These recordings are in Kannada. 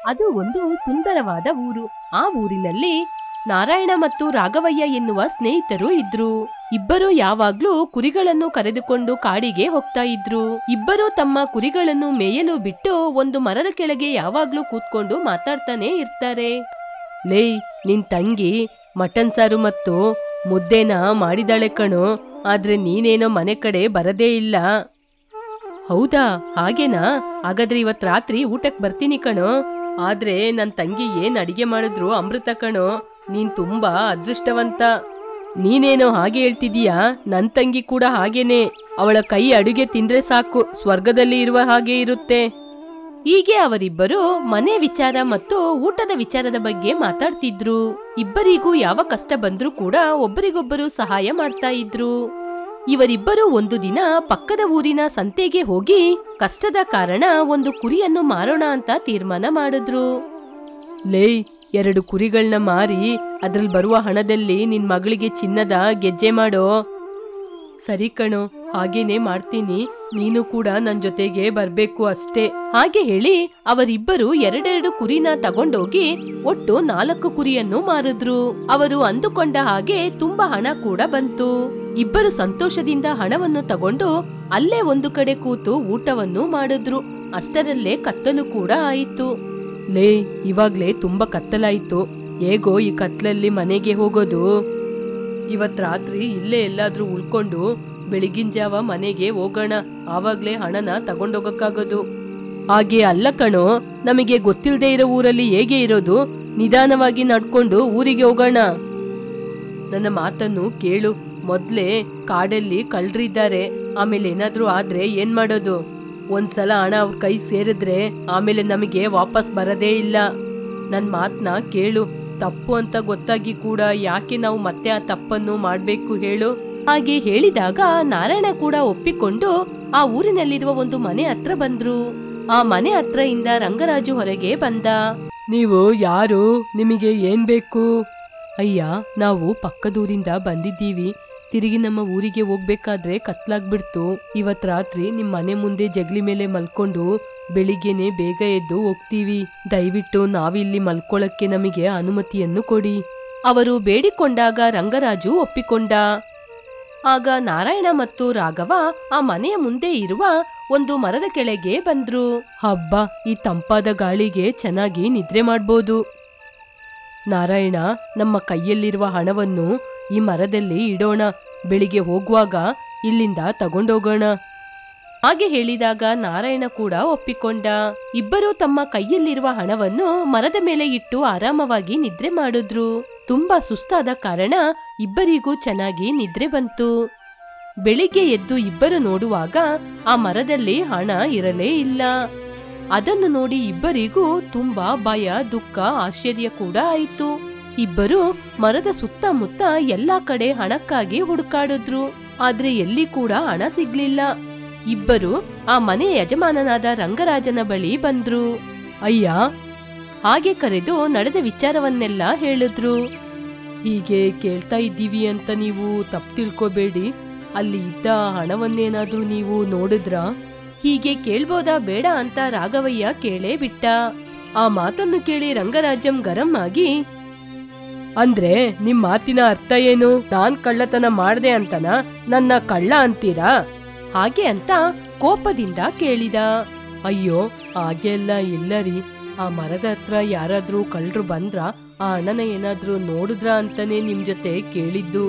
ಅದು ಒಂದು ಸುಂದರವಾದ ಊರು ಆ ಊರಿನಲ್ಲಿ ನಾರಾಯಣ ಮತ್ತು ರಾಘವಯ್ಯ ಎನ್ನುವ ಸ್ನೇಹಿತರು ಇದ್ರು ಇಬ್ಬರು ಯಾವಾಗ್ಲೂ ಕುರಿಗಳನ್ನು ಕರೆದುಕೊಂಡು ಕಾಡಿಗೆ ಹೋಗ್ತಾ ಇದ್ರು ಇಬ್ಬರು ತಮ್ಮ ಕುರಿಗಳನ್ನು ಮೇಯಲು ಬಿಟ್ಟು ಒಂದು ಮರದ ಕೆಳಗೆ ಯಾವಾಗ್ಲೂ ಕೂತ್ಕೊಂಡು ಮಾತಾಡ್ತಾನೆ ಇರ್ತಾರೆ ಲೇ ನಿನ್ ತಂಗಿ ಮಟನ್ ಸಾರು ಮತ್ತು ಮುದ್ದೆನ ಮಾಡಿದಾಳೆ ಕಣೋ ಆದ್ರೆ ನೀನೇನೋ ಮನೆ ಕಡೆ ಬರದೇ ಇಲ್ಲ ಹೌದಾ ಹಾಗೇನಾ ಹಾಗಾದ್ರೆ ಇವತ್ ರಾತ್ರಿ ಊಟಕ್ ಬರ್ತೀನಿ ಕಣೋ ಆದ್ರೆ ನನ್ ತಂಗಿ ಏನ್ ಅಡಿಗೆ ಮಾಡಿದ್ರು ಅಮೃತ ಕಣೋ ನೀನ್ ತುಂಬಾ ಅದೃಷ್ಟವಂತ ನೀನೇನೋ ಹಾಗೆ ಹೇಳ್ತಿದೀಯಾ ನನ್ ತಂಗಿ ಕೂಡ ಹಾಗೇನೆ ಅವಳ ಕೈ ಅಡುಗೆ ತಿಂದ್ರೆ ಸಾಕು ಸ್ವರ್ಗದಲ್ಲಿ ಇರುವ ಹಾಗೆ ಇರುತ್ತೆ ಹೀಗೆ ಅವರಿಬ್ಬರು ಮನೆ ವಿಚಾರ ಮತ್ತು ಊಟದ ವಿಚಾರದ ಬಗ್ಗೆ ಮಾತಾಡ್ತಿದ್ರು ಇಬ್ಬರಿಗೂ ಯಾವ ಕಷ್ಟ ಬಂದ್ರೂ ಕೂಡ ಒಬ್ಬರಿಗೊಬ್ಬರು ಸಹಾಯ ಮಾಡ್ತಾ ಇದ್ರು ಇವರಿಬ್ಬರು ಒಂದು ದಿನ ಪಕ್ಕದ ಊರಿನ ಸಂತೆಗೆ ಹೋಗಿ ಕಷ್ಟದ ಕಾರಣ ಒಂದು ಕುರಿಯನ್ನು ಮಾರೋಣ ಅಂತ ತೀರ್ಮಾನ ಮಾಡಿದ್ರು ಲೇ ಎರಡು ಕುರಿಗಳನ್ನ ಮಾರಿ ಅದ್ರಲ್ಲಿ ಬರುವ ಹಣದಲ್ಲಿ ನಿನ್ ಮಗಳಿಗೆ ಚಿನ್ನದ ಗೆಜ್ಜೆ ಮಾಡೋ ಸರಿ ಕಣೋ ಹಾಗೇನೆ ಮಾಡ್ತೀನಿ ನೀನು ಕೂಡ ನನ್ ಜೊತೆಗೆ ಬರ್ಬೇಕು ಅಷ್ಟೇ ಹಾಗೆ ಹೇಳಿ ಅವರಿಬ್ಬರು ಎರಡೆರಡು ಕುರಿನ ತಗೊಂಡೋಗಿ ಒಟ್ಟು ನಾಲ್ಕು ಕುರಿಯನ್ನು ಮಾರಿದ್ರು ಅವರು ಅಂದುಕೊಂಡ ಹಾಗೆ ತುಂಬಾ ಹಣ ಕೂಡ ಬಂತು ಇಬ್ಬರು ಸಂತೋಷದಿಂದ ಹಣವನ್ನು ತಗೊಂಡು ಅಲ್ಲೇ ಒಂದು ಕಡೆ ಕೂತು ಊಟವನ್ನು ಮಾಡಿದ್ರು ಅಷ್ಟರಲ್ಲೇ ಕತ್ತಲು ಕೂಡ ಆಯಿತು ಲೇ ಇವಾಗ್ಲೇ ತುಂಬಾ ಕತ್ತಲಾಯ್ತು ಹೇಗೋ ಈ ಕತ್ಲಲ್ಲಿ ಮನೆಗೆ ಹೋಗೋದು ಇವತ್ ರಾತ್ರಿ ಇಲ್ಲೇ ಎಲ್ಲಾದ್ರೂ ಉಳ್ಕೊಂಡು ಬೆಳಗಿನ ಜಾವ ಮನೆಗೆ ಹೋಗೋಣ ಆವಾಗ್ಲೇ ಹಣನ ತಗೊಂಡೋಗಕ್ಕಾಗೋದು ಹಾಗೆ ಅಲ್ಲ ಕಣೋ ನಮಗೆ ಗೊತ್ತಿಲ್ಲದೆ ಇರೋ ಊರಲ್ಲಿ ಹೇಗೆ ಇರೋದು ನಿಧಾನವಾಗಿ ನಡ್ಕೊಂಡು ಊರಿಗೆ ಹೋಗೋಣ ನನ್ನ ಮಾತನ್ನು ಕೇಳು ಮೊದ್ಲೇ ಕಾಡಲ್ಲಿ ಕಳ್ರಿದ್ದಾರೆ ಆಮೇಲೆ ಏನಾದ್ರೂ ಆದ್ರೆ ಏನ್ ಮಾಡೋದು ಒಂದ್ಸಲ ಹಣ ಅವ್ರ ಕೈ ಸೇರಿದ್ರೆ ಆಮೇಲೆ ನಮಗೆ ವಾಪಸ್ ಬರದೇ ಇಲ್ಲ ನನ್ ಮಾತ್ನ ಕೇಳು ತಪ್ಪು ಅಂತ ಗೊತ್ತಾಗಿ ಕೂಡ ಯಾಕೆ ನಾವು ಮತ್ತೆ ಆ ತಪ್ಪನ್ನು ಮಾಡ್ಬೇಕು ಹೇಳು ಹಾಗೆ ಹೇಳಿದಾಗ ನಾರಾಯಣ ಕೂಡ ಒಪ್ಪಿಕೊಂಡು ಆ ಊರಿನಲ್ಲಿರುವ ಒಂದು ಮನೆ ಹತ್ರ ಬಂದ್ರು ಆ ಮನೆ ಹತ್ರ ಇಂದ ರಂಗರಾಜು ಹೊರಗೆ ಬಂದ ನೀವು ಯಾರು ನಿಮಗೆ ಏನ್ ಬೇಕು ಅಯ್ಯ ನಾವು ಪಕ್ಕದೂರಿಂದ ಬಂದಿದ್ದೀವಿ ತಿರುಗಿ ನಮ್ಮ ಊರಿಗೆ ಹೋಗ್ಬೇಕಾದ್ರೆ ಕತ್ಲಾಗ್ಬಿಡ್ತು ಇವತ್ ರಾತ್ರಿ ನಿಮ್ ಮನೆ ಮುಂದೆ ಜಗಲಿ ಮೇಲೆ ಮಲ್ಕೊಂಡು ಬೆಳಿಗ್ಗೆನೆ ಬೇಗ ಎದ್ದು ಹೋಗ್ತೀವಿ ದಯವಿಟ್ಟು ನಾವಿಲ್ಲಿ ಮಲ್ಕೊಳ್ಳಕ್ಕೆ ನಮಗೆ ಅನುಮತಿಯನ್ನು ಕೊಡಿ ಅವರು ಬೇಡಿಕೊಂಡಾಗ ರಂಗರಾಜು ಒಪ್ಪಿಕೊಂಡ ಆಗ ನಾರಾಯಣ ಮತ್ತು ರಾಘವ ಆ ಮನೆಯ ಮುಂದೆ ಇರುವ ಒಂದು ಮರದ ಕೆಳಗೆ ಬಂದ್ರು ಹಬ್ಬ ಈ ತಂಪಾದ ಗಾಳಿಗೆ ಚೆನ್ನಾಗಿ ನಿದ್ರೆ ಮಾಡ್ಬೋದು ನಾರಾಯಣ ನಮ್ಮ ಕೈಯಲ್ಲಿರುವ ಹಣವನ್ನು ಈ ಮರದಲ್ಲಿ ಇಡೋಣ ಬೆಳಿಗ್ಗೆ ಹೋಗುವಾಗ ಇಲ್ಲಿಂದ ತಗೊಂಡೋಗೋಣ ಹಾಗೆ ಹೇಳಿದಾಗ ನಾರಾಯಣ ಕೂಡ ಒಪ್ಪಿಕೊಂಡ ಇಬ್ಬರು ತಮ್ಮ ಕೈಯಲ್ಲಿರುವ ಹಣವನ್ನು ಮರದ ಮೇಲೆ ಇಟ್ಟು ಆರಾಮವಾಗಿ ನಿದ್ರೆ ಮಾಡಿದ್ರು ತುಂಬಾ ಸುಸ್ತಾದ ಕಾರಣ ಇಬ್ಬರಿಗೂ ಚೆನ್ನಾಗಿ ನಿದ್ರೆ ಬಂತು ಬೆಳಿಗ್ಗೆ ಎದ್ದು ಇಬ್ಬರು ನೋಡುವಾಗ ಆ ಮರದಲ್ಲಿ ಹಣ ಇರಲೇ ಇಲ್ಲ ಅದನ್ನು ನೋಡಿ ಇಬ್ಬರಿಗೂ ತುಂಬಾ ಭಯ ದುಃಖ ಆಶ್ಚರ್ಯ ಕೂಡ ಆಯಿತು ಇಬ್ಬರು ಮರದ ಸುತ್ತಮುತ್ತ ಎಲ್ಲಾ ಕಡೆ ಹಣಕ್ಕಾಗಿ ಹುಡುಕಾಡಿದ್ರು ಆದ್ರೆ ಎಲ್ಲಿ ಕೂಡ ಹಣ ಸಿಗ್ಲಿಲ್ಲ ಇಬ್ಬರು ಆ ಮನೆಯ ಯಜಮಾನನಾದ ರಂಗರಾಜನ ಬಳಿ ಬಂದ್ರು ಅಯ್ಯ ಹಾಗೆ ಕರೆದು ನಡೆದ ವಿಚಾರವನ್ನೆಲ್ಲ ಹೇಳಿದ್ರು ಹೀಗೆ ಕೇಳ್ತಾ ಇದ್ದೀವಿ ಅಂತ ನೀವು ತಪ್ಪು ತಿಳ್ಕೊಬೇಡಿ ಅಲ್ಲಿ ಇದ್ದ ಹಣವನ್ನೇನಾದ್ರೂ ನೀವು ನೋಡಿದ್ರಾ ಹೀಗೆ ಕೇಳ್ಬೋದಾ ಬೇಡ ಅಂತ ರಾಘವಯ್ಯ ಕೇಳೇ ಬಿಟ್ಟ ಆ ಮಾತನ್ನು ಕೇಳಿ ರಂಗರಾಜಂ ಗರಂ ಆಗಿ ಅಂದ್ರೆ ನಿಮ್ ಮಾತಿನ ಅರ್ಥ ಏನು ನಾನ್ ಕಳ್ಳತನ ಮಾಡ್ದೆ ಅಂತನ ನನ್ನ ಕಳ್ಳ ಅಂತೀರಾ ಹಾಗೆ ಅಂತ ಕೋಪದಿಂದ ಕೇಳಿದ ಅಯ್ಯೋ ಹಾಗೆಲ್ಲ ಇಲ್ಲ ರೀ ಆ ಮರದ ಹತ್ರ ಯಾರಾದ್ರೂ ಕಳ್ರು ಬಂದ್ರ ಆ ಅಣ್ಣನ ಏನಾದ್ರೂ ನೋಡಿದ್ರ ಅಂತಾನೆ ನಿಮ್ ಜೊತೆ ಕೇಳಿದ್ದು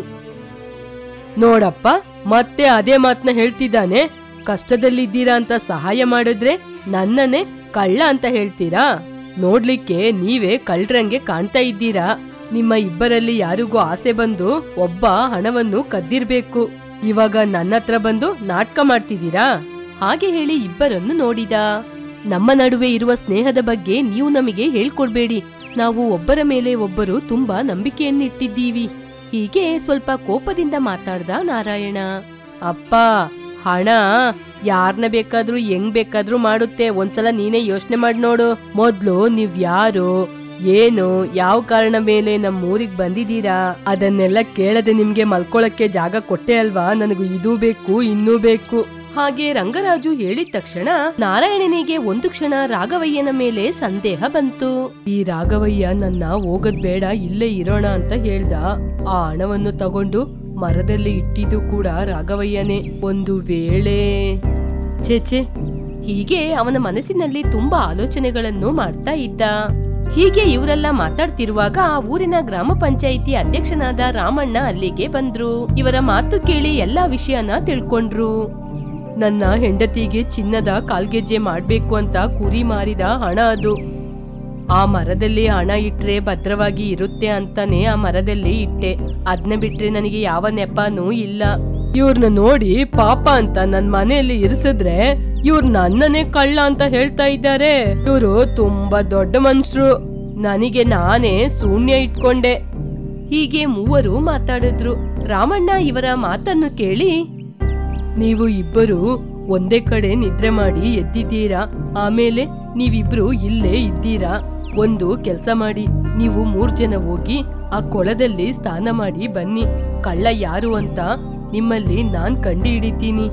ನೋಡಪ್ಪ ಮತ್ತೆ ಅದೇ ಮಾತನ್ನ ಹೇಳ್ತಿದ್ದಾನೆ ಕಷ್ಟದಲ್ಲಿದ್ದೀರಾ ಅಂತ ಸಹಾಯ ಮಾಡಿದ್ರೆ ನನ್ನನ್ನೇ ಕಳ್ಳ ಅಂತ ಹೇಳ್ತೀರಾ ನೋಡ್ಲಿಕ್ಕೆ ನೀವೇ ಕಳ್ರಂಗೆ ಕಾಣ್ತಾ ಇದ್ದೀರಾ ನಿಮ್ಮ ಇಬ್ಬರಲ್ಲಿ ಯಾರಿಗೂ ಆಸೆ ಬಂದು ಒಬ್ಬ ಹಣವನ್ನು ಕದ್ದಿರ್ಬೇಕು ಇವಾಗ ನನ್ನ ಹತ್ರ ಬಂದು ನಾಟಕ ಮಾಡ್ತಿದ್ದೀರಾ ಹಾಗೆ ಹೇಳಿ ಇಬ್ಬರನ್ನು ನೋಡಿದ ನಮ್ಮ ನಡುವೆ ಇರುವ ಸ್ನೇಹದ ಬಗ್ಗೆ ನೀವು ನಮಗೆ ಹೇಳ್ಕೊಡ್ಬೇಡಿ ನಾವು ಒಬ್ಬರ ಮೇಲೆ ಒಬ್ಬರು ತುಂಬಾ ನಂಬಿಕೆಯನ್ನಿಟ್ಟಿದ್ದೀವಿ ಹೀಗೆ ಸ್ವಲ್ಪ ಕೋಪದಿಂದ ಮಾತಾಡ್ದ ನಾರಾಯಣ ಅಪ್ಪ ಹಣ ಯಾರನ್ನ ಬೇಕಾದ್ರೂ ಹೆಂಗ್ ಬೇಕಾದ್ರೂ ಮಾಡುತ್ತೆ ಒಂದ್ಸಲ ನೀನೇ ಯೋಚನೆ ಮಾಡಿ ನೋಡು ಮೊದ್ಲು ನೀವ್ ಯಾರು ಏನು ಯಾವ ಕಾರಣ ಮೇಲೆ ನಮ್ಮ ಊರಿಗೆ ಬಂದಿದ್ದೀರಾ ಅದನ್ನೆಲ್ಲ ಕೇಳದೆ ನಿಮ್ಗೆ ಮಲ್ಕೊಳಕ್ಕೆ ಜಾಗ ಕೊಟ್ಟೆ ಅಲ್ವಾ ನನಗೂ ಇದು ಬೇಕು ಇನ್ನೂ ಬೇಕು ಹಾಗೆ ರಂಗರಾಜು ಹೇಳಿದ ತಕ್ಷಣ ನಾರಾಯಣನಿಗೆ ಒಂದು ಕ್ಷಣ ರಾಘವಯ್ಯನ ಮೇಲೆ ಸಂದೇಹ ಬಂತು ಈ ರಾಘವಯ್ಯ ನನ್ನ ಹೋಗದ್ ಬೇಡ ಇಲ್ಲೇ ಇರೋಣ ಅಂತ ಹೇಳ್ದ ಆ ಹಣವನ್ನು ತಗೊಂಡು ಮರದಲ್ಲಿ ಇಟ್ಟಿದ್ದು ಕೂಡ ರಾಘವಯ್ಯನೇ ಒಂದು ವೇಳೆ ಛೇಛೆ ಹೀಗೆ ಅವನ ಮನಸ್ಸಿನಲ್ಲಿ ತುಂಬಾ ಆಲೋಚನೆಗಳನ್ನು ಮಾಡ್ತಾ ಇದ್ದ ಹೀಗೆ ಇವರೆಲ್ಲ ಮಾತಾಡ್ತಿರುವಾಗ ಆ ಊರಿನ ಗ್ರಾಮ ಪಂಚಾಯಿತಿ ಅಧ್ಯಕ್ಷನಾದ ರಾಮಣ್ಣ ಅಲ್ಲಿಗೆ ಬಂದ್ರು ಇವರ ಮಾತು ಕೇಳಿ ಎಲ್ಲಾ ವಿಷಯನ ತಿಳ್ಕೊಂಡ್ರು ನನ್ನ ಹೆಂಡತಿಗೆ ಚಿನ್ನದ ಕಾಲ್ಗೆಜ್ಜೆ ಮಾಡ್ಬೇಕು ಅಂತ ಕುರಿ ಮಾರಿದ ಹಣ ಅದು ಆ ಮರದಲ್ಲಿ ಹಣ ಇಟ್ರೆ ಭದ್ರವಾಗಿ ಇರುತ್ತೆ ಅಂತಾನೆ ಆ ಮರದಲ್ಲಿ ಇಟ್ಟೆ ಅದ್ನ ಬಿಟ್ರೆ ನನಗೆ ಯಾವ ನೆಪನೂ ಇಲ್ಲ ಇವ್ರನ್ನ ನೋಡಿ ಪಾಪ ಅಂತ ನನ್ ಮನೆಯಲ್ಲಿ ಇರಿಸಿದ್ರೆ ಇವ್ರು ನನ್ನನ್ನೇ ಕಳ್ಳ ಅಂತ ಹೇಳ್ತಾ ಇದ್ದಾರೆ ಇವರು ತುಂಬಾ ದೊಡ್ಡ ಮನುಷ್ಯರು ನನಗೆ ನಾನೇ ಶೂನ್ಯ ಇಟ್ಕೊಂಡೆ ಹೀಗೆ ಮೂವರು ಮಾತಾಡಿದ್ರು ರಾಮಣ್ಣ ಇವರ ಮಾತನ್ನು ಕೇಳಿ ನೀವು ಇಬ್ಬರು ಒಂದೇ ಕಡೆ ನಿದ್ರೆ ಮಾಡಿ ಎದ್ದಿದ್ದೀರಾ ಆಮೇಲೆ ನೀವಿಬ್ರು ಇಲ್ಲೇ ಇದ್ದೀರಾ ಒಂದು ಕೆಲಸ ಮಾಡಿ ನೀವು ಮೂರ್ ಜನ ಹೋಗಿ ಆ ಕೊಳದಲ್ಲಿ ಸ್ನಾನ ಮಾಡಿ ಬನ್ನಿ ಕಳ್ಳ ಯಾರು ಅಂತ ನಿಮ್ಮಲ್ಲಿ ನಾನ್ ಕಂಡು ಹಿಡಿತೀನಿ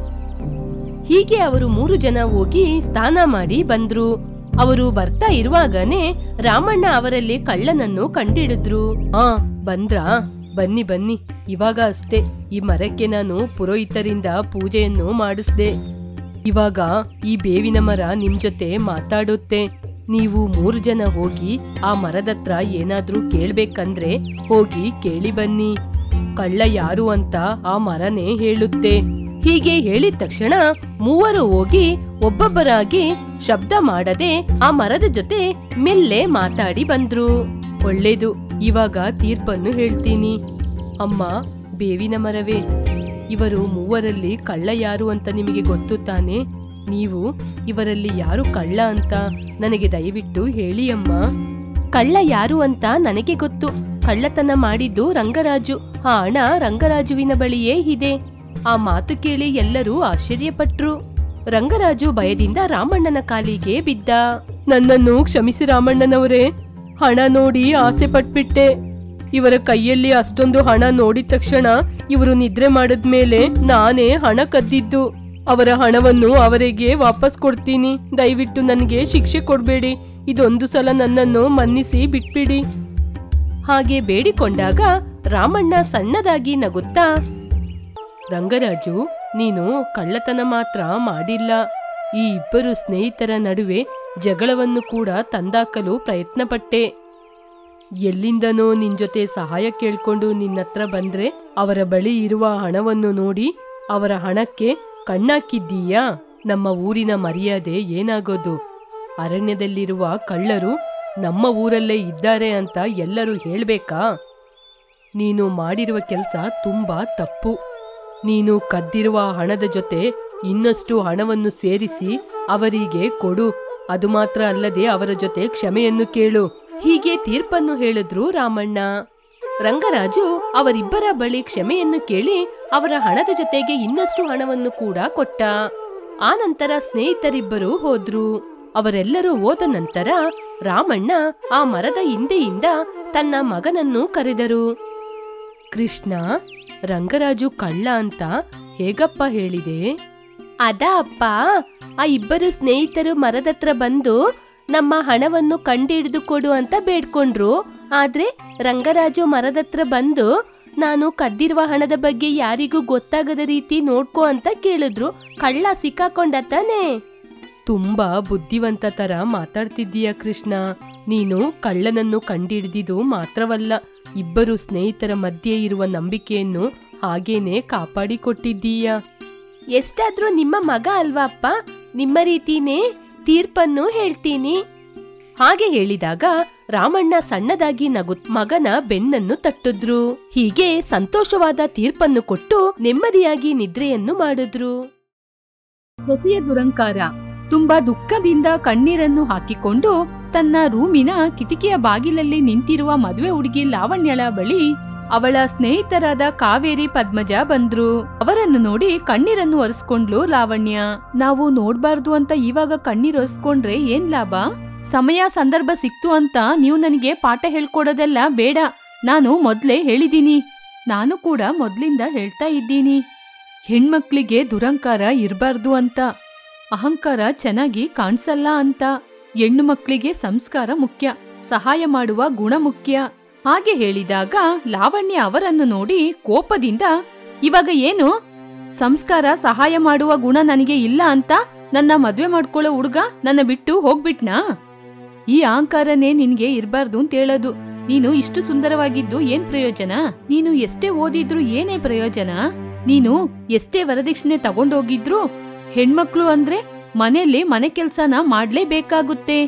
ಹೀಗೆ ಅವರು ಮೂರು ಜನ ಹೋಗಿ ಸ್ನಾನ ಮಾಡಿ ಬಂದ್ರು ಅವರು ಬರ್ತಾ ಇರುವಾಗನೇ ರಾಮಣ್ಣ ಅವರಲ್ಲಿ ಕಳ್ಳನನ್ನು ಕಂಡಿಡಿದ್ರು ಆ ಬಂದ್ರಾ ಬನ್ನಿ ಬನ್ನಿ ಇವಾಗ ಅಷ್ಟೇ ಈ ಮರಕ್ಕೆ ನಾನು ಪುರೋಹಿತರಿಂದ ಪೂಜೆಯನ್ನು ಮಾಡಿಸ್ದೆ ಇವಾಗ ಈ ಬೇವಿನ ಮರ ನಿಮ್ ಜೊತೆ ಮಾತಾಡುತ್ತೆ ನೀವು ಮೂರು ಜನ ಹೋಗಿ ಆ ಮರದತ್ರ ಏನಾದ್ರೂ ಕೇಳ್ಬೇಕಂದ್ರೆ ಹೋಗಿ ಕೇಳಿ ಬನ್ನಿ ಕಳ್ಳ ಯಾರು ಅಂತ ಆ ಮರನೇ ಹೇಳುತ್ತೆ ಹೀಗೆ ಹೇಳಿದ ತಕ್ಷಣ ಮೂವರು ಹೋಗಿ ಒಬ್ಬೊಬ್ಬರಾಗಿ ಶಬ್ದ ಮಾಡದೆ ಆ ಮರದ ಜೊತೆ ಮೆಲ್ಲೆ ಮಾತಾಡಿ ಬಂದ್ರು ಒಳ್ಳೇದು ಇವಾಗ ತೀರ್ಪನ್ನು ಹೇಳ್ತೀನಿ ಅಮ್ಮ ಬೇವಿನ ಮರವೇ ಇವರು ಮೂವರಲ್ಲಿ ಕಳ್ಳ ಯಾರು ಅಂತ ನಿಮಗೆ ಗೊತ್ತು ತಾನೆ ನೀವು ಇವರಲ್ಲಿ ಯಾರು ಕಳ್ಳ ಅಂತ ನನಗೆ ದಯವಿಟ್ಟು ಹೇಳಿ ಅಮ್ಮ ಕಳ್ಳ ಯಾರು ಅಂತ ನನಗೆ ಗೊತ್ತು ಕಳ್ಳತನ ಮಾಡಿದ್ದು ರಂಗರಾಜು ಆ ಹಣ ರಂಗರಾಜುವಿನ ಬಳಿಯೇ ಇದೆ ಆ ಮಾತು ಕೇಳಿ ಎಲ್ಲರೂ ಆಶ್ಚರ್ಯಪಟ್ರು ರಂಗರಾಜು ಭಯದಿಂದ ರಾಮಣ್ಣನ ಕಾಲಿಗೆ ಬಿದ್ದ ನನ್ನನ್ನು ಕ್ಷಮಿಸಿ ರಾಮಣ್ಣನವರೇ ಹಣ ನೋಡಿ ಆಸೆ ಪಟ್ಬಿಟ್ಟೆ ಇವರ ಕೈಯಲ್ಲಿ ಅಷ್ಟೊಂದು ಹಣ ನೋಡಿದ ತಕ್ಷಣ ಇವರು ನಿದ್ರೆ ಮಾಡಿದ್ಮೇಲೆ ನಾನೇ ಹಣ ಕದ್ದಿದ್ದು ಅವರ ಹಣವನ್ನು ಅವರಿಗೆ ವಾಪಸ್ ಕೊಡ್ತೀನಿ ದಯವಿಟ್ಟು ನನಗೆ ಶಿಕ್ಷೆ ಕೊಡ್ಬೇಡಿ ಇದೊಂದು ಸಲ ನನ್ನನ್ನು ಮನ್ನಿಸಿ ಬಿಟ್ಬಿಡಿ ಹಾಗೆ ಬೇಡಿಕೊಂಡಾಗ ರಾಮಣ್ಣ ಸಣ್ಣದಾಗಿ ನಗುತ್ತಾ ರಂಗರಾಜು ನೀನು ಕಳ್ಳತನ ಮಾತ್ರ ಮಾಡಿಲ್ಲ ಈ ಇಬ್ಬರು ಸ್ನೇಹಿತರ ನಡುವೆ ಜಗಳವನ್ನು ಕೂಡ ತಂದಾಕಲು ಪ್ರಯತ್ನಪಟ್ಟೆ ಎಲ್ಲಿಂದನೋ ನಿನ್ ಜೊತೆ ಸಹಾಯ ಕೇಳ್ಕೊಂಡು ನಿನ್ನತ್ರ ಬಂದ್ರೆ ಅವರ ಬಳಿ ಇರುವ ಹಣವನ್ನು ನೋಡಿ ಅವರ ಹಣಕ್ಕೆ ಕಣ್ಣಾಕಿದ್ದೀಯಾ ನಮ್ಮ ಊರಿನ ಮರ್ಯಾದೆ ಏನಾಗೋದು ಅರಣ್ಯದಲ್ಲಿರುವ ಕಳ್ಳರು ನಮ್ಮ ಊರಲ್ಲೇ ಇದ್ದಾರೆ ಅಂತ ಎಲ್ಲರೂ ಹೇಳ್ಬೇಕಾ ನೀನು ಮಾಡಿರುವ ಕೆಲಸ ತುಂಬಾ ತಪ್ಪು ನೀನು ಕದ್ದಿರುವ ಹಣದ ಜೊತೆ ಇನ್ನಷ್ಟು ಹಣವನ್ನು ಸೇರಿಸಿ ಅವರಿಗೆ ಕೊಡು ಅದು ಮಾತ್ರ ಅಲ್ಲದೆ ಅವರ ಜೊತೆ ಕ್ಷಮೆಯನ್ನು ಕೇಳು ಹೀಗೆ ತೀರ್ಪನ್ನು ಹೇಳಿದ್ರು ರಾಮಣ್ಣ ರಂಗರಾಜು ಅವರಿಬ್ಬರ ಬಳಿ ಕ್ಷಮೆಯನ್ನು ಕೇಳಿ ಅವರ ಹಣದ ಜೊತೆಗೆ ಇನ್ನಷ್ಟು ಹಣವನ್ನು ಕೂಡ ಕೊಟ್ಟ ಆ ನಂತರ ಸ್ನೇಹಿತರಿಬ್ಬರು ಹೋದ್ರು ಅವರೆಲ್ಲರೂ ಹೋದ ನಂತರ ರಾಮಣ್ಣ ಆ ಮರದ ಹಿಂದೆಯಿಂದ ತನ್ನ ಮಗನನ್ನು ಕರೆದರು ಕೃಷ್ಣ ರಂಗರಾಜು ಕಳ್ಳ ಅಂತ ಹೇಗಪ್ಪ ಹೇಳಿದೆ ಅದ ಅಪ್ಪ ಆ ಇಬ್ಬರು ಸ್ನೇಹಿತರು ಮರದತ್ರ ಬಂದು ನಮ್ಮ ಹಣವನ್ನು ಕಂಡಿಡಿದು ಕೊಡು ಅಂತ ಬೇಡ್ಕೊಂಡ್ರು ಆದ್ರೆ ರಂಗರಾಜು ಮರದತ್ರ ಬಂದು ನಾನು ಕದ್ದಿರುವ ಹಣದ ಬಗ್ಗೆ ಯಾರಿಗೂ ಗೊತ್ತಾಗದ ರೀತಿ ನೋಡ್ಕೋ ಅಂತ ಕೇಳಿದ್ರು ಕಳ್ಳ ಸಿಕ್ಕಾಕೊಂಡ ತಾನೆ ತುಂಬಾ ಬುದ್ಧಿವಂತ ತರ ಮಾತಾಡ್ತಿದ್ದೀಯ ಕೃಷ್ಣ ನೀನು ಕಳ್ಳನನ್ನು ಕಂಡಿಡಿದಿದು ಮಾತ್ರವಲ್ಲ ಇಬ್ಬರು ಸ್ನೇಹಿತರ ಮಧ್ಯೆ ಇರುವ ನಂಬಿಕೆಯನ್ನು ಹಾಗೇನೆ ಕಾಪಾಡಿಕೊಟ್ಟಿದ್ದೀಯ ಎಷ್ಟಾದ್ರೂ ನಿಮ್ಮ ಮಗ ಅಲ್ವಾ ಅಪ್ಪ ನಿಮ್ಮ ರೀತಿನೇ ತೀರ್ಪನ್ನು ಹೇಳ್ತೀನಿ ಹಾಗೆ ಹೇಳಿದಾಗ ರಾಮಣ್ಣ ಸಣ್ಣದಾಗಿ ನಗುತ್ ಮಗನ ಬೆನ್ನನ್ನು ತಟ್ಟಿದ್ರು ಹೀಗೆ ಸಂತೋಷವಾದ ತೀರ್ಪನ್ನು ಕೊಟ್ಟು ನೆಮ್ಮದಿಯಾಗಿ ನಿದ್ರೆಯನ್ನು ಮಾಡಿದ್ರು ಸೊಸೆಯ ದುರಂಕಾರ ತುಂಬಾ ದುಃಖದಿಂದ ಕಣ್ಣೀರನ್ನು ಹಾಕಿಕೊಂಡು ತನ್ನ ರೂಮಿನ ಕಿಟಕಿಯ ಬಾಗಿಲಲ್ಲಿ ನಿಂತಿರುವ ಮದುವೆ ಹುಡುಗಿ ಲಾವಣ್ಯಳ ಬಳಿ ಅವಳ ಸ್ನೇಹಿತರಾದ ಕಾವೇರಿ ಪದ್ಮಜ ಬಂದ್ರು ಅವರನ್ನು ನೋಡಿ ಕಣ್ಣೀರನ್ನು ಒರೆಸ್ಕೊಂಡ್ಲು ಲಾವಣ್ಯ ನಾವು ನೋಡ್ಬಾರ್ದು ಅಂತ ಇವಾಗ ಕಣ್ಣೀರ್ ಒರೆಸ್ಕೊಂಡ್ರೆ ಏನ್ ಲಾಭ ಸಮಯ ಸಂದರ್ಭ ಸಿಕ್ತು ಅಂತ ನೀವು ನನಗೆ ಪಾಠ ಹೇಳ್ಕೊಡೋದೆಲ್ಲ ಬೇಡ ನಾನು ಮೊದ್ಲೇ ಹೇಳಿದೀನಿ ನಾನು ಕೂಡ ಮೊದ್ಲಿಂದ ಹೇಳ್ತಾ ಇದ್ದೀನಿ ಹೆಣ್ಮಕ್ಳಿಗೆ ದುರಂಕಾರ ಇರಬಾರ್ದು ಅಂತ ಅಹಂಕಾರ ಚೆನ್ನಾಗಿ ಕಾಣಿಸಲ್ಲ ಅಂತ ಹೆಣ್ಣು ಮಕ್ಕಳಿಗೆ ಸಂಸ್ಕಾರ ಮುಖ್ಯ ಸಹಾಯ ಮಾಡುವ ಗುಣ ಮುಖ್ಯ ಹಾಗೆ ಹೇಳಿದಾಗ ಲಾವಣ್ಯ ಅವರನ್ನು ನೋಡಿ ಕೋಪದಿಂದ ಇವಾಗ ಏನು ಸಂಸ್ಕಾರ ಸಹಾಯ ಮಾಡುವ ಗುಣ ನನಗೆ ಇಲ್ಲ ಅಂತ ನನ್ನ ಮದ್ವೆ ಮಾಡ್ಕೊಳ್ಳೋ ಹುಡುಗ ನನ್ನ ಬಿಟ್ಟು ಹೋಗ್ಬಿಟ್ನಾ ಈ ಅಹಂಕಾರನೇ ನಿನ್ಗೆ ಇರ್ಬಾರ್ದು ಅಂತ ಹೇಳೋದು ನೀನು ಇಷ್ಟು ಸುಂದರವಾಗಿದ್ದು ಏನ್ ಪ್ರಯೋಜನ ನೀನು ಎಷ್ಟೇ ಓದಿದ್ರು ಏನೇ ಪ್ರಯೋಜನ ನೀನು ಎಷ್ಟೇ ವರದಕ್ಷಿಣೆ ತಗೊಂಡೋಗಿದ್ರು ಹೆಣ್ಮಕ್ಳು ಅಂದ್ರೆ ಮನೆಯಲ್ಲಿ ಮನೆ ಕೆಲ್ಸನ ಮಾಡ್ಲೇಬೇಕಾಗುತ್ತೆ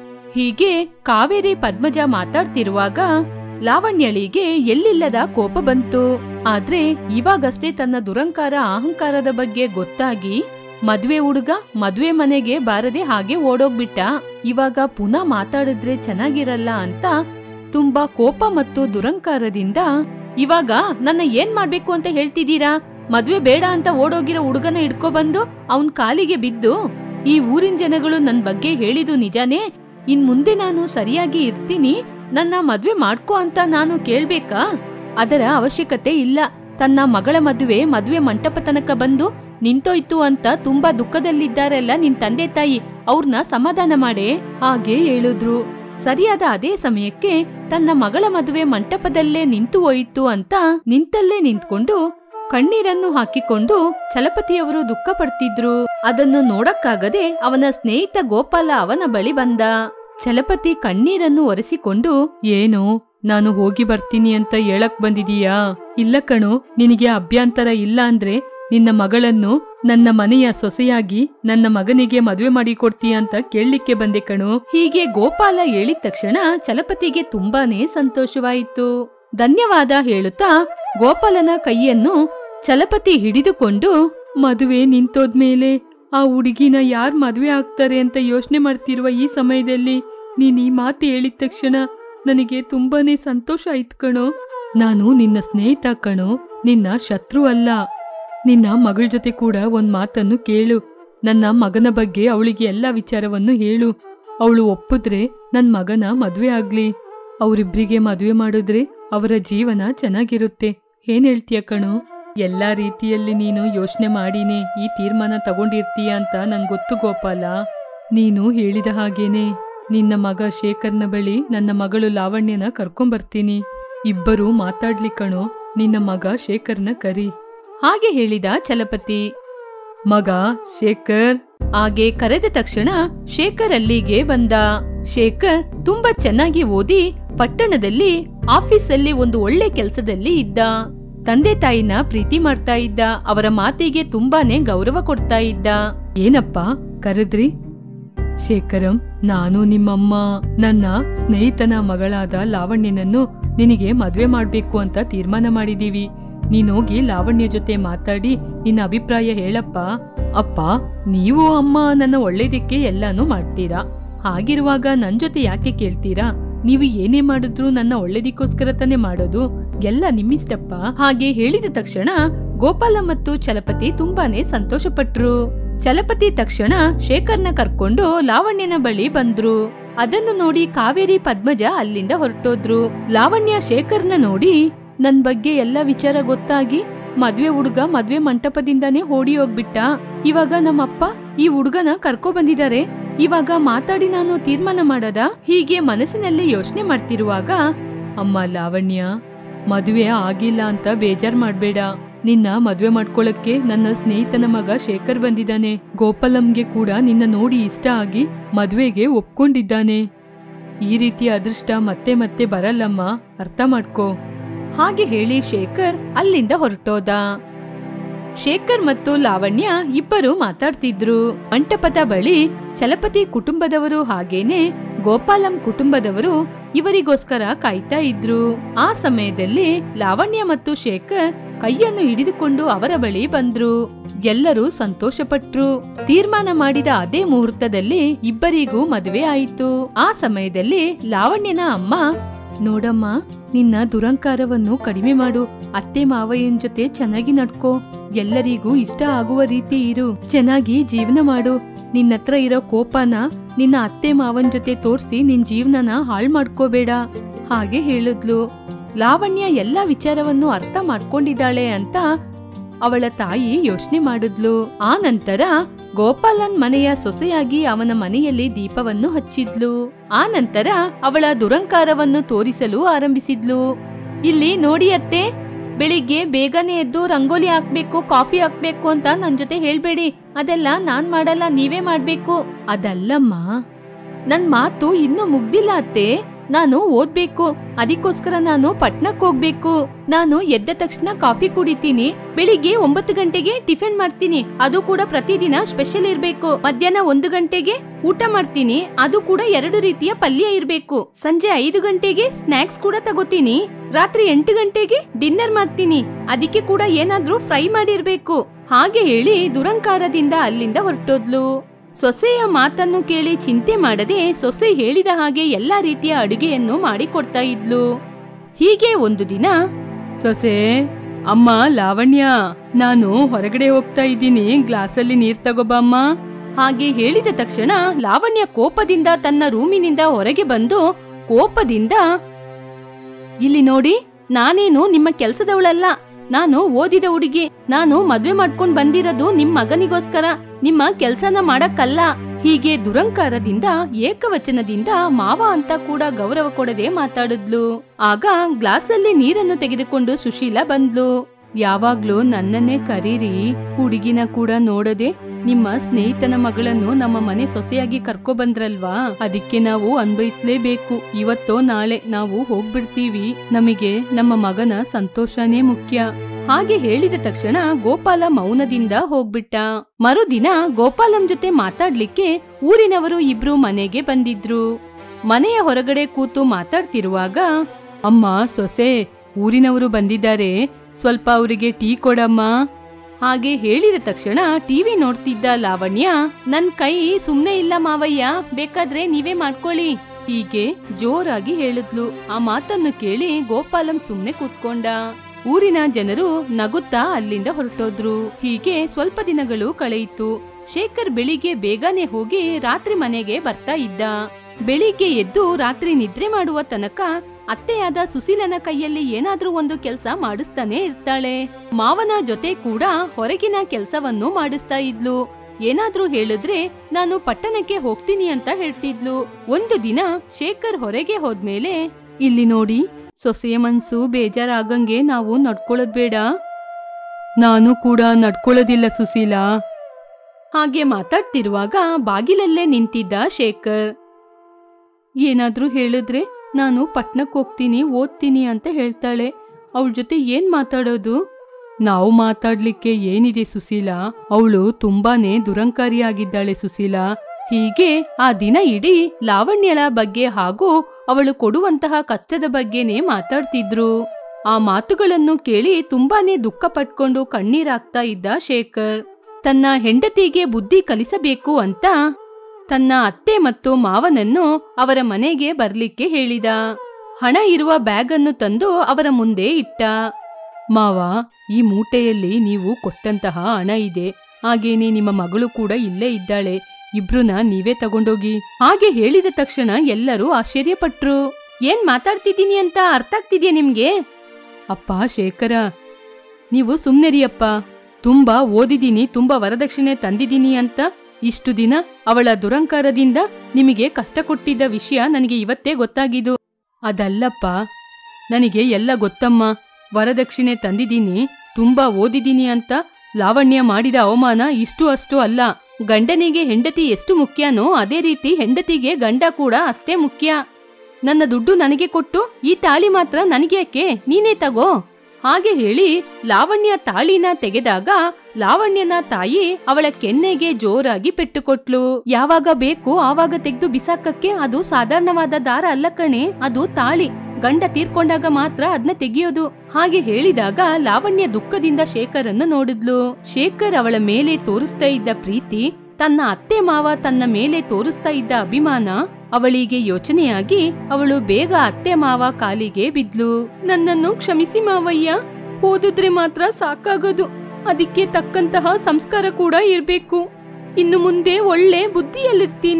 ಹೀಗೆ ಕಾವೇರಿ ಪದ್ಮಜ ಮಾತಾಡ್ತಿರುವಾಗ ಲಾವಣ್ಯಳಿಗೆ ಎಲ್ಲಿಲ್ಲದ ಕೋಪ ಬಂತು ಆದ್ರೆ ಇವಾಗಷ್ಟೇ ತನ್ನ ದುರಂಕಾರ ಅಹಂಕಾರದ ಬಗ್ಗೆ ಗೊತ್ತಾಗಿ ಮದ್ವೆ ಹುಡುಗ ಮದ್ವೆ ಮನೆಗೆ ಬಾರದೆ ಹಾಗೆ ಓಡೋಗ್ಬಿಟ್ಟ ಇವಾಗ ಪುನಃ ಮಾತಾಡಿದ್ರೆ ಚೆನ್ನಾಗಿರಲ್ಲ ಅಂತ ತುಂಬಾ ಕೋಪ ಮತ್ತು ದುರಂಕಾರದಿಂದ ಇವಾಗ ನನ್ನ ಏನ್ ಮಾಡ್ಬೇಕು ಅಂತ ಹೇಳ್ತಿದ್ದೀರಾ ಮದ್ವೆ ಬೇಡ ಅಂತ ಓಡೋಗಿರೋ ಹುಡುಗನ ಹಿಡ್ಕೊಬಂದು ಅವನ್ ಕಾಲಿಗೆ ಬಿದ್ದು ಈ ಊರಿನ ಜನಗಳು ನನ್ ಬಗ್ಗೆ ಹೇಳಿದು ನಿಜಾನೇ ಇನ್ ಮುಂದೆ ನಾನು ಸರಿಯಾಗಿ ಇರ್ತೀನಿ ನನ್ನ ಮದ್ವೆ ಮಾಡ್ಕೋ ಅಂತ ನಾನು ಕೇಳ್ಬೇಕಾ ಅದರ ಅವಶ್ಯಕತೆ ಇಲ್ಲ ತನ್ನ ಮಗಳ ಮದುವೆ ಮದುವೆ ಮಂಟಪ ತನಕ ಬಂದು ನಿಂತೋಯ್ತು ಅಂತ ತುಂಬಾ ದುಃಖದಲ್ಲಿದ್ದಾರಲ್ಲ ನಿನ್ ತಂದೆ ತಾಯಿ ಅವ್ರನ್ನ ಸಮಾಧಾನ ಮಾಡೆ ಹಾಗೆ ಹೇಳಿದ್ರು ಸರಿಯಾದ ಅದೇ ಸಮಯಕ್ಕೆ ತನ್ನ ಮಗಳ ಮದುವೆ ಮಂಟಪದಲ್ಲೇ ನಿಂತು ಹೋಯಿತು ಅಂತ ನಿಂತಲ್ಲೇ ನಿಂತ್ಕೊಂಡು ಕಣ್ಣೀರನ್ನು ಹಾಕಿಕೊಂಡು ಚಲಪತಿಯವರು ದುಃಖ ಪಡ್ತಿದ್ರು ಅದನ್ನು ನೋಡಕ್ಕಾಗದೆ ಅವನ ಸ್ನೇಹಿತ ಗೋಪಾಲ ಅವನ ಬಳಿ ಬಂದ ಚಲಪತಿ ಕಣ್ಣೀರನ್ನು ಒರೆಸಿಕೊಂಡು ಏನು ನಾನು ಹೋಗಿ ಬರ್ತೀನಿ ಅಂತ ಹೇಳಕ್ ಬಂದಿದೀಯಾ ಇಲ್ಲ ಕಣೋ ನಿನಗೆ ಅಭ್ಯಂತರ ಇಲ್ಲ ಅಂದ್ರೆ ನಿನ್ನ ಮಗಳನ್ನು ನನ್ನ ಮನೆಯ ಸೊಸೆಯಾಗಿ ನನ್ನ ಮಗನಿಗೆ ಮದುವೆ ಮಾಡಿ ಕೊಡ್ತೀಯ ಅಂತ ಕೇಳಲಿಕ್ಕೆ ಬಂದೆ ಕಣೋ ಹೀಗೆ ಗೋಪಾಲ ಹೇಳಿದ ತಕ್ಷಣ ಚಲಪತಿಗೆ ತುಂಬಾನೇ ಸಂತೋಷವಾಯಿತು ಧನ್ಯವಾದ ಹೇಳುತ್ತಾ ಗೋಪಾಲನ ಕೈಯನ್ನು ಚಲಪತಿ ಹಿಡಿದುಕೊಂಡು ಮದುವೆ ನಿಂತೋದ್ಮೇಲೆ ಆ ಹುಡುಗಿನ ಯಾರ್ ಮದುವೆ ಆಗ್ತಾರೆ ಅಂತ ಯೋಚನೆ ಮಾಡ್ತಿರುವ ಈ ಸಮಯದಲ್ಲಿ ನೀನ್ ಈ ಮಾತು ಹೇಳಿದ ತಕ್ಷಣ ನನಗೆ ತುಂಬಾನೇ ಸಂತೋಷ ಆಯ್ತು ಕಣೋ ನಾನು ನಿನ್ನ ಸ್ನೇಹಿತ ಕಣೋ ನಿನ್ನ ಶತ್ರು ಅಲ್ಲ ನಿನ್ನ ಮಗಳ ಜೊತೆ ಕೂಡ ಒಂದ್ ಮಾತನ್ನು ಕೇಳು ನನ್ನ ಮಗನ ಬಗ್ಗೆ ಅವಳಿಗೆ ಎಲ್ಲ ವಿಚಾರವನ್ನು ಹೇಳು ಅವಳು ಒಪ್ಪಿದ್ರೆ ನನ್ ಮಗನ ಮದ್ವೆ ಆಗ್ಲಿ ಅವರಿಬ್ರಿಗೆ ಮದುವೆ ಮಾಡಿದ್ರೆ ಅವರ ಜೀವನ ಚೆನ್ನಾಗಿರುತ್ತೆ ಏನ್ ಹೇಳ್ತೀಯ ಕಣೋ ಎಲ್ಲಾ ರೀತಿಯಲ್ಲಿ ನೀನು ಯೋಚನೆ ಮಾಡಿನೇ ಈ ತೀರ್ಮಾನ ತಗೊಂಡಿರ್ತೀಯ ಅಂತ ನಂಗೆ ಗೊತ್ತು ಗೋಪಾಲ ನೀನು ಹೇಳಿದ ಹಾಗೇನೆ ನಿನ್ನ ಮಗ ಶೇಖರ್ನ ಬಳಿ ನನ್ನ ಮಗಳು ಲಾವಣ್ಯನ ಕರ್ಕೊಂಬರ್ತೀನಿ ಇಬ್ಬರು ಮಾತಾಡ್ಲಿ ಕಣೋ ನಿನ್ನ ಮಗ ಶೇಖರ್ನ ಕರಿ ಹಾಗೆ ಹೇಳಿದ ಚಲಪತಿ ಮಗ ಶೇಖರ್ ಹಾಗೆ ಕರೆದ ತಕ್ಷಣ ಶೇಖರ್ ಅಲ್ಲಿಗೆ ಬಂದ ಶೇಖರ್ ತುಂಬಾ ಚೆನ್ನಾಗಿ ಓದಿ ಪಟ್ಟಣದಲ್ಲಿ ಆಫೀಸಲ್ಲಿ ಒಂದು ಒಳ್ಳೆ ಕೆಲಸದಲ್ಲಿ ಇದ್ದ ತಂದೆ ತಾಯಿನ ಪ್ರೀತಿ ಮಾಡ್ತಾ ಇದ್ದ ಅವರ ಮಾತಿಗೆ ತುಂಬಾನೇ ಗೌರವ ಕೊಡ್ತಾ ಇದ್ದ ಏನಪ್ಪ ಕರೆದ್ರಿ ಶೇಖರಂ ನಾನು ನಿಮ್ಮಮ್ಮ ನನ್ನ ಸ್ನೇಹಿತನ ಮಗಳಾದ ಲಾವಣ್ಯನನ್ನು ನಿನಗೆ ಮದ್ವೆ ಮಾಡ್ಬೇಕು ಅಂತ ತೀರ್ಮಾನ ಮಾಡಿದೀವಿ ನೀನೋಗಿ ಲಾವಣ್ಯ ಜೊತೆ ಮಾತಾಡಿ ನಿನ್ನ ಅಭಿಪ್ರಾಯ ಹೇಳಪ್ಪ ಅಪ್ಪ ನೀವು ಅಮ್ಮ ನನ್ನ ಒಳ್ಳೇದಕ್ಕೆ ಎಲ್ಲಾನು ಮಾಡ್ತೀರಾ ಹಾಗಿರುವಾಗ ನನ್ ಜೊತೆ ಯಾಕೆ ಕೇಳ್ತೀರಾ ನೀವು ಏನೇ ಮಾಡಿದ್ರು ನನ್ನ ಒಳ್ಳೇದಕ್ಕೋಸ್ಕರ ತಾನೇ ಮಾಡೋದು ಎಲ್ಲ ನಿಮ್ಮಿಷ್ಟಪ್ಪ ಹಾಗೆ ಹೇಳಿದ ತಕ್ಷಣ ಗೋಪಾಲ ಮತ್ತು ಚಲಪತಿ ತುಂಬಾನೇ ಸಂತೋಷಪಟ್ರು ಚಲಪತಿ ತಕ್ಷಣ ಶೇಖರ್ನ ಕರ್ಕೊಂಡು ಲಾವಣ್ಯನ ಬಳಿ ಬಂದ್ರು ಅದನ್ನು ನೋಡಿ ಕಾವೇರಿ ಪದ್ಮಜ ಅಲ್ಲಿಂದ ಹೊರಟೋದ್ರು ಲಾವಣ್ಯ ಶೇಖರ್ನ ನೋಡಿ ನನ್ ಬಗ್ಗೆ ಎಲ್ಲ ವಿಚಾರ ಗೊತ್ತಾಗಿ ಮದ್ವೆ ಹುಡುಗ ಮದ್ವೆ ಮಂಟಪದಿಂದಾನೇ ಓಡಿ ಹೋಗ್ಬಿಟ್ಟ ಇವಾಗ ನಮ್ಮಪ್ಪ ಈ ಹುಡುಗನ ಕರ್ಕೊ ಬಂದಿದ್ದಾರೆ ಇವಾಗ ಮಾತಾಡಿ ನಾನು ತೀರ್ಮಾನ ಮಾಡದ ಹೀಗೆ ಮನಸ್ಸಿನಲ್ಲಿ ಯೋಚನೆ ಮಾಡ್ತಿರುವಾಗ ಅಮ್ಮ ಲಾವಣ್ಯ ಮದುವೆ ಆಗಿಲ್ಲ ಅಂತ ಬೇಜಾರ್ ಮಾಡ್ಬೇಡ ನಿನ್ನ ಮದ್ವೆ ಮಾಡ್ಕೊಳಕ್ಕೆ ನನ್ನ ಸ್ನೇಹಿತನ ಮಗ ಶೇಖರ್ ಬಂದಿದ್ದಾನೆ ಗೋಪಾಲಂಗೆ ಕೂಡ ನಿನ್ನ ನೋಡಿ ಇಷ್ಟ ಆಗಿ ಮದ್ವೆಗೆ ಒಪ್ಕೊಂಡಿದ್ದಾನೆ ಈ ರೀತಿಯ ಅದೃಷ್ಟ ಮತ್ತೆ ಮತ್ತೆ ಬರಲ್ಲಮ್ಮ ಅರ್ಥ ಮಾಡ್ಕೋ ಹಾಗೆ ಹೇಳಿ ಶೇಖರ್ ಅಲ್ಲಿಂದ ಹೊರಟೋದ ಶೇಖರ್ ಮತ್ತು ಲಾವಣ್ಯ ಇಬ್ಬರು ಮಾತಾಡ್ತಿದ್ರು ಮಂಟಪದ ಬಳಿ ಚಲಪತಿ ಕುಟುಂಬದವರು ಹಾಗೇನೆ ಗೋಪಾಲಂ ಕುಟುಂಬದವರು ಇವರಿಗೋಸ್ಕರ ಕಾಯ್ತಾ ಇದ್ರು ಆ ಸಮಯದಲ್ಲಿ ಲಾವಣ್ಯ ಮತ್ತು ಶೇಖರ್ ಕೈಯನ್ನು ಹಿಡಿದುಕೊಂಡು ಅವರ ಬಳಿ ಬಂದ್ರು ಎಲ್ಲರೂ ಸಂತೋಷಪಟ್ರು ತೀರ್ಮಾನ ಮಾಡಿದ ಅದೇ ಮುಹೂರ್ತದಲ್ಲಿ ಇಬ್ಬರಿಗೂ ಮದುವೆ ಆಯಿತು ಆ ಸಮಯದಲ್ಲಿ ಲಾವಣ್ಯನ ಅಮ್ಮ ನೋಡಮ್ಮ ನಿನ್ನ ದುರಂಕಾರವನ್ನು ಕಡಿಮೆ ಮಾಡು ಅತ್ತೆ ಮಾವಯ್ಯನ ಜೊತೆ ಚೆನ್ನಾಗಿ ನಡ್ಕೋ ಎಲ್ಲರಿಗೂ ಇಷ್ಟ ಆಗುವ ರೀತಿ ಇರು ಚೆನ್ನಾಗಿ ಜೀವನ ಮಾಡು ನಿನ್ನತ್ರ ಇರೋ ಕೋಪನ ನಿನ್ನ ಅತ್ತೆ ಮಾವನ್ ಜೊತೆ ತೋರ್ಸಿ ನಿನ್ ಜೀವನನ ಹಾಳ್ ಮಾಡ್ಕೋಬೇಡ ಹಾಗೆ ಹೇಳಿದ್ಲು ಲಾವಣ್ಯ ಎಲ್ಲ ವಿಚಾರವನ್ನು ಅರ್ಥ ಮಾಡ್ಕೊಂಡಿದ್ದಾಳೆ ಅಂತ ಅವಳ ತಾಯಿ ಯೋಚನೆ ಮಾಡಿದ್ಲು ಆ ನಂತರ ಗೋಪಾಲನ್ ಮನೆಯ ಸೊಸೆಯಾಗಿ ಅವನ ಮನೆಯಲ್ಲಿ ದೀಪವನ್ನು ಹಚ್ಚಿದ್ಲು ಆ ನಂತರ ಅವಳ ದುರಂಕಾರವನ್ನು ತೋರಿಸಲು ಆರಂಭಿಸಿದ್ಲು ಇಲ್ಲಿ ನೋಡಿ ಅತ್ತೆ ಬೆಳಿಗ್ಗೆ ಬೇಗನೆ ಎದ್ದು ರಂಗೋಲಿ ಹಾಕ್ಬೇಕು ಕಾಫಿ ಹಾಕ್ಬೇಕು ಅಂತ ನನ್ ಜೊತೆ ಹೇಳ್ಬೇಡಿ ಅದೆಲ್ಲ ನಾನ್ ಮಾಡಲ್ಲ ನೀವೇ ಮಾಡ್ಬೇಕು ಅದಲ್ಲಮ್ಮ ನನ್ ಮಾತು ಇನ್ನೂ ಮುಗ್ದಿಲ್ಲ ಅತ್ತೆ ನಾನು ಓದ್ಬೇಕು ಅದಕ್ಕೋಸ್ಕರ ನಾನು ಪಟ್ನಕ್ ಹೋಗ್ಬೇಕು ನಾನು ಎದ್ದ ತಕ್ಷಣ ಕಾಫಿ ಕುಡಿತೀನಿ ಬೆಳಿಗ್ಗೆ ಒಂಬತ್ತು ಗಂಟೆಗೆ ಟಿಫಿನ್ ಮಾಡ್ತೀನಿ ಅದು ಕೂಡ ಪ್ರತಿದಿನ ಸ್ಪೆಷಲ್ ಇರ್ಬೇಕು ಮಧ್ಯಾಹ್ನ ಒಂದು ಗಂಟೆಗೆ ಊಟ ಮಾಡ್ತೀನಿ ಅದು ಕೂಡ ಎರಡು ರೀತಿಯ ಪಲ್ಯ ಇರ್ಬೇಕು ಸಂಜೆ ಐದು ಗಂಟೆಗೆ ಸ್ನಾಕ್ಸ್ ಕೂಡ ತಗೋತೀನಿ ರಾತ್ರಿ ಎಂಟು ಗಂಟೆಗೆ ಡಿನ್ನರ್ ಮಾಡ್ತೀನಿ ಅದಕ್ಕೆ ಕೂಡ ಏನಾದ್ರೂ ಫ್ರೈ ಮಾಡಿರ್ಬೇಕು ಹಾಗೆ ಹೇಳಿ ದುರಂಕಾರದಿಂದ ಅಲ್ಲಿಂದ ಹೊರಟೋದ್ಲು ಸೊಸೆಯ ಮಾತನ್ನು ಕೇಳಿ ಚಿಂತೆ ಮಾಡದೆ ಸೊಸೆ ಹೇಳಿದ ಹಾಗೆ ಎಲ್ಲಾ ರೀತಿಯ ಅಡುಗೆಯನ್ನು ಮಾಡಿಕೊಡ್ತಾ ಇದ್ಲು ಹೀಗೆ ಒಂದು ದಿನ ಸೊಸೆ ಅಮ್ಮ ಲಾವಣ್ಯ ನಾನು ಹೊರಗಡೆ ಹೋಗ್ತಾ ಇದ್ದೀನಿ ಗ್ಲಾಸಲ್ಲಿ ನೀರ್ ತಗೋಬಮ್ಮ ಹಾಗೆ ಹೇಳಿದ ತಕ್ಷಣ ಲಾವಣ್ಯ ಕೋಪದಿಂದ ತನ್ನ ರೂಮಿನಿಂದ ಹೊರಗೆ ಬಂದು ಕೋಪದಿಂದ ಇಲ್ಲಿ ನೋಡಿ ನಾನೇನು ನಿಮ್ಮ ಕೆಲಸದವಳಲ್ಲ ನಾನು ಓದಿದ ಹುಡುಗಿ ನಾನು ಮದ್ವೆ ಮಾಡ್ಕೊಂಡ್ ಬಂದಿರೋದು ನಿಮ್ ಮಗನಿಗೋಸ್ಕರ ನಿಮ್ಮ ಕೆಲ್ಸನ ಮಾಡಕ್ಕಲ್ಲ ಹೀಗೆ ದುರಂಕಾರದಿಂದ ಏಕವಚನದಿಂದ ಮಾವ ಅಂತ ಕೂಡ ಗೌರವ ಕೊಡದೆ ಮಾತಾಡಿದ್ಲು ಆಗ ಗ್ಲಾಸಲ್ಲಿ ನೀರನ್ನು ತೆಗೆದುಕೊಂಡು ಸುಶೀಲಾ ಬಂದ್ಲು ಯಾವಾಗ್ಲೂ ನನ್ನನ್ನೇ ಕರೀರಿ ಹುಡುಗಿನ ಕೂಡ ನೋಡದೆ ನಿಮ್ಮ ಸ್ನೇಹಿತನ ಮಗಳನ್ನು ನಮ್ಮ ಮನೆ ಸೊಸೆಯಾಗಿ ಕರ್ಕೊ ಬಂದ್ರಲ್ವಾ ಅದಕ್ಕೆ ನಾವು ಅನ್ಭವಿಸ್ಲೇಬೇಕು ಇವತ್ತೋ ನಾಳೆ ನಾವು ಹೋಗ್ಬಿಡ್ತೀವಿ ನಮಗೆ ನಮ್ಮ ಮಗನ ಸಂತೋಷನೇ ಮುಖ್ಯ ಹಾಗೆ ಹೇಳಿದ ತಕ್ಷಣ ಗೋಪಾಲ ಮೌನದಿಂದ ಹೋಗ್ಬಿಟ್ಟ ಮರುದಿನ ಗೋಪಾಲಂ ಜೊತೆ ಮಾತಾಡ್ಲಿಕ್ಕೆ ಊರಿನವರು ಇಬ್ರು ಮನೆಗೆ ಬಂದಿದ್ರು ಮನೆಯ ಹೊರಗಡೆ ಕೂತು ಮಾತಾಡ್ತಿರುವಾಗ ಅಮ್ಮ ಸೊಸೆ ಊರಿನವರು ಬಂದಿದ್ದಾರೆ ಸ್ವಲ್ಪ ಅವರಿಗೆ ಟೀ ಕೊಡಮ್ಮ ಹಾಗೆ ಹೇಳಿದ ತಕ್ಷಣ ಟಿವಿ ನೋಡ್ತಿದ್ದ ಲಾವಣ್ಯ ನನ್ ಕೈ ಸುಮ್ನೆ ಇಲ್ಲ ಮಾವಯ್ಯ ಬೇಕಾದ್ರೆ ನೀವೇ ಮಾಡ್ಕೊಳ್ಳಿ ಹೀಗೆ ಜೋರಾಗಿ ಹೇಳಿದ್ಲು ಆ ಮಾತನ್ನು ಕೇಳಿ ಗೋಪಾಲಂ ಸುಮ್ನೆ ಕೂತ್ಕೊಂಡ ಊರಿನ ಜನರು ನಗುತ್ತಾ ಅಲ್ಲಿಂದ ಹೊರಟೋದ್ರು ಹೀಗೆ ಸ್ವಲ್ಪ ದಿನಗಳು ಕಳೆಯಿತು ಶೇಖರ್ ಬೆಳಿಗ್ಗೆ ಬೇಗನೆ ಹೋಗಿ ರಾತ್ರಿ ಮನೆಗೆ ಬರ್ತಾ ಇದ್ದ ಬೆಳಿಗ್ಗೆ ಎದ್ದು ರಾತ್ರಿ ನಿದ್ರೆ ಮಾಡುವ ತನಕ ಅತ್ತೆಯಾದ ಸುಶೀಲನ ಕೈಯಲ್ಲಿ ಏನಾದ್ರೂ ಒಂದು ಕೆಲಸ ಮಾಡಿಸ್ತಾನೆ ಇರ್ತಾಳೆ ಮಾವನ ಜೊತೆ ಕೂಡ ಹೊರಗಿನ ಕೆಲಸವನ್ನು ಮಾಡಿಸ್ತಾ ಇದ್ಲು ಏನಾದ್ರೂ ಹೇಳಿದ್ರೆ ನಾನು ಪಟ್ಟಣಕ್ಕೆ ಹೋಗ್ತೀನಿ ಅಂತ ಹೇಳ್ತಿದ್ಲು ಒಂದು ದಿನ ಶೇಖರ್ ಹೊರಗೆ ಹೋದ್ಮೇಲೆ ಇಲ್ಲಿ ನೋಡಿ ಸೊಸೆಯ ಮನ್ಸು ಬೇಜಾರಾಗಂಗೆ ನಾವು ನಡ್ಕೊಳ್ಳೋದ್ ಬೇಡ ನಾನು ಕೂಡ ನಡ್ಕೊಳ್ಳೋದಿಲ್ಲ ಸುಶೀಲಾ ಹಾಗೆ ಮಾತಾಡ್ತಿರುವಾಗ ಬಾಗಿಲಲ್ಲೇ ನಿಂತಿದ್ದ ಶೇಖರ್ ಏನಾದ್ರೂ ಹೇಳಿದ್ರೆ ನಾನು ಪಟ್ನಕ್ ಹೋಗ್ತೀನಿ ಓದ್ತೀನಿ ಅಂತ ಹೇಳ್ತಾಳೆ ಅವಳ ಜೊತೆ ಏನ್ ಮಾತಾಡೋದು ನಾವು ಮಾತಾಡ್ಲಿಕ್ಕೆ ಏನಿದೆ ಸುಶೀಲಾ ಅವಳು ತುಂಬಾನೇ ದುರಂಕಾರಿಯಾಗಿದ್ದಾಳೆ ಸುಶೀಲಾ ಹೀಗೆ ಆ ದಿನ ಇಡೀ ಲಾವಣ್ಯಳ ಬಗ್ಗೆ ಹಾಗೂ ಅವಳು ಕೊಡುವಂತಹ ಕಷ್ಟದ ಬಗ್ಗೆನೇ ಮಾತಾಡ್ತಿದ್ರು ಆ ಮಾತುಗಳನ್ನು ಕೇಳಿ ತುಂಬಾನೇ ದುಃಖ ಪಟ್ಕೊಂಡು ಕಣ್ಣೀರಾಗ್ತಾ ಇದ್ದ ಶೇಖರ್ ತನ್ನ ಹೆಂಡತಿಗೆ ಬುದ್ಧಿ ಕಲಿಸಬೇಕು ಅಂತ ತನ್ನ ಅತ್ತೆ ಮತ್ತು ಮಾವನನ್ನು ಅವರ ಮನೆಗೆ ಬರ್ಲಿಕ್ಕೆ ಹೇಳಿದ ಹಣ ಇರುವ ಬ್ಯಾಗ್ ಅನ್ನು ತಂದು ಅವರ ಮುಂದೆ ಇಟ್ಟ ಮಾವ ಈ ಮೂಟೆಯಲ್ಲಿ ನೀವು ಕೊಟ್ಟಂತಹ ಹಣ ಇದೆ ಹಾಗೇನೆ ನಿಮ್ಮ ಮಗಳು ಕೂಡ ಇಲ್ಲೇ ಇದ್ದಾಳೆ ಇಬ್ರುನ ನೀವೇ ತಗೊಂಡೋಗಿ ಹಾಗೆ ಹೇಳಿದ ತಕ್ಷಣ ಎಲ್ಲರೂ ಆಶ್ಚರ್ಯಪಟ್ರು ಏನ್ ಮಾತಾಡ್ತಿದ್ದೀನಿ ಅಂತ ಅರ್ಥ ಆಗ್ತಿದ್ಯಾ ನಿಮ್ಗೆ ಅಪ್ಪ ಶೇಖರ ನೀವು ಸುಮ್ನೆರಿಯಪ್ಪ ತುಂಬಾ ಓದಿದೀನಿ ತುಂಬಾ ವರದಕ್ಷಿಣೆ ತಂದಿದ್ದೀನಿ ಅಂತ ಇಷ್ಟು ದಿನ ಅವಳ ದುರಂಕಾರದಿಂದ ನಿಮಗೆ ಕಷ್ಟ ಕೊಟ್ಟಿದ್ದ ವಿಷಯ ನನಗೆ ಇವತ್ತೇ ಗೊತ್ತಾಗಿದ್ದು ಅದಲ್ಲಪ್ಪ ನನಗೆ ಎಲ್ಲ ಗೊತ್ತಮ್ಮ ವರದಕ್ಷಿಣೆ ತಂದಿದ್ದೀನಿ ತುಂಬಾ ಓದಿದ್ದೀನಿ ಅಂತ ಲಾವಣ್ಯ ಮಾಡಿದ ಅವಮಾನ ಇಷ್ಟು ಅಷ್ಟು ಅಲ್ಲ ಗಂಡನಿಗೆ ಹೆಂಡತಿ ಎಷ್ಟು ಮುಖ್ಯನೋ ಅದೇ ರೀತಿ ಹೆಂಡತಿಗೆ ಗಂಡ ಕೂಡ ಅಷ್ಟೇ ಮುಖ್ಯ ನನ್ನ ದುಡ್ಡು ನನಗೆ ಕೊಟ್ಟು ಈ ತಾಳಿ ಮಾತ್ರ ನನಗೆ ಯಾಕೆ ನೀನೇ ತಗೋ ಹಾಗೆ ಹೇಳಿ ಲಾವಣ್ಯ ತಾಳಿನ ತೆಗೆದಾಗ ಲಾವಣ್ಯನ ತಾಯಿ ಅವಳ ಕೆನ್ನೆಗೆ ಜೋರಾಗಿ ಪೆಟ್ಟು ಕೊಟ್ಲು ಯಾವಾಗ ಬೇಕು ಆವಾಗ ತೆಗೆದು ಬಿಸಾಕಕ್ಕೆ ಅದು ಸಾಧಾರಣವಾದ ದಾರ ಅಲ್ಲ ಕಣೆ ಅದು ತಾಳಿ ಗಂಡ ತೀರ್ಕೊಂಡಾಗ ಮಾತ್ರ ಅದನ್ನ ತೆಗೆಯೋದು ಹಾಗೆ ಹೇಳಿದಾಗ ಲಾವಣ್ಯ ದುಃಖದಿಂದ ಶೇಖರನ್ನು ನೋಡಿದ್ಲು ಶೇಖರ್ ಅವಳ ಮೇಲೆ ತೋರಿಸ್ತಾ ಇದ್ದ ಪ್ರೀತಿ ತನ್ನ ಅತ್ತೆ ಮಾವ ತನ್ನ ಮೇಲೆ ತೋರಿಸ್ತಾ ಇದ್ದ ಅಭಿಮಾನ ಅವಳಿಗೆ ಯೋಚನೆಯಾಗಿ ಅವಳು ಬೇಗ ಅತ್ತೆ ಮಾವ ಕಾಲಿಗೆ ಬಿದ್ಲು ನನ್ನನ್ನು ಕ್ಷಮಿಸಿ ಮಾವಯ್ಯ ಓದಿದ್ರೆ ಮಾತ್ರ ಸಾಕಾಗೋದು ಅದಕ್ಕೆ ತಕ್ಕಂತಹ ಸಂಸ್ಕಾರ ಕೂಡ ಇರ್ಬೇಕು ಇನ್ನು ಮುಂದೆ ಒಳ್ಳೆ ಬುದ್ಧಿಯಲ್ಲಿರ್ತೀನಿ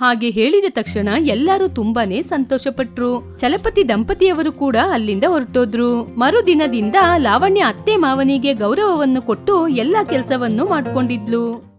ಹಾಗೆ ಹೇಳಿದ ತಕ್ಷಣ ಎಲ್ಲರೂ ತುಂಬಾನೇ ಸಂತೋಷಪಟ್ರು ಚಲಪತಿ ದಂಪತಿಯವರು ಕೂಡ ಅಲ್ಲಿಂದ ಹೊರಟೋದ್ರು ಮರುದಿನದಿಂದ ಲಾವಣ್ಯ ಅತ್ತೆ ಮಾವನಿಗೆ ಗೌರವವನ್ನು ಕೊಟ್ಟು ಎಲ್ಲಾ ಕೆಲಸವನ್ನು ಮಾಡ್ಕೊಂಡಿದ್ಲು